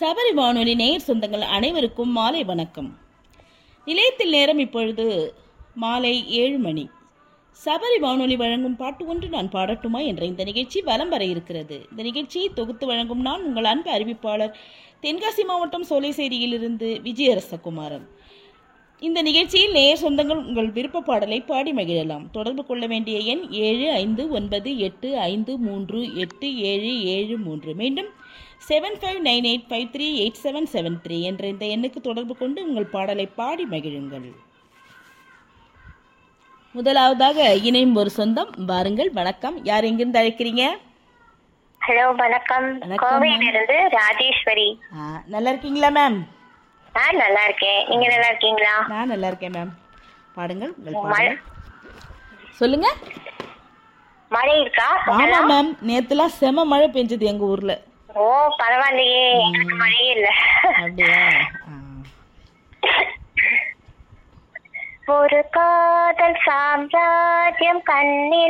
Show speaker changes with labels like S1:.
S1: சபரி வானொலி நேயர் சொந்தங்கள் அனைவருக்கும் மாலை வணக்கம் நிலையத்தில் நேரம் இப்பொழுது மாலை ஏழு மணி சபரி வானொலி வழங்கும் பாட்டு ஒன்று நான் பாடட்டுமா என்ற இந்த நிகழ்ச்சி வலம் வர இருக்கிறது இந்த நிகழ்ச்சியை தொகுத்து வழங்கும் நான் உங்கள் அன்பு அறிவிப்பாளர் தென்காசி மாவட்டம் சோலைசேரியிலிருந்து விஜயரசகுமாரன் இந்த நிகழ்ச்சியில் நேயர் சொந்தங்கள் உங்கள் விருப்ப பாடலை பாடி மகிழலாம் தொடர்பு கொள்ள வேண்டிய எண் ஏழு ஐந்து ஒன்பது எட்டு ஐந்து மூன்று எட்டு ஏழு ஏழு மூன்று மீண்டும் seven five nine eight five three eight seven seven three என்ற இந்த எண்ணுக்கு தொடர்பு கொண்டு உங்கள் பாடலை பாடி மகிழுங்கள் முதலாவதாக இணையும் ஒரு சொந்தம் வாருங்கள் வணக்கம் யார் எங்கிருந்து அழைக்கிறீங்க
S2: ஹலோ வணக்கம்
S1: வணக்கம்,
S2: கோவையில இருந்து ராஜேஸ்வரி
S1: ஆ, நல்லா இருக்கீங்களா மேம்
S2: நான் நல்லா இருக்கேன் நீங்க நல்லா இருக்கீங்களா
S1: நான் நல்லா இருக்கேன் மேம் பாடுங்கள் உங்கள்
S2: மழை
S1: பாடல் சொல்லுங்க
S2: மழை இருக்கா
S1: ஆமா மேம் நேத்துலாம் செம மழை பெஞ்சது எங்க ஊர்ல
S2: ஓ பரவாயில்லையே எங்களுக்கு மழையே இல்ல
S1: அப்படியா ஆ.
S2: ஒரு காதல் சாம்ராஜ்யம் கண்ணில்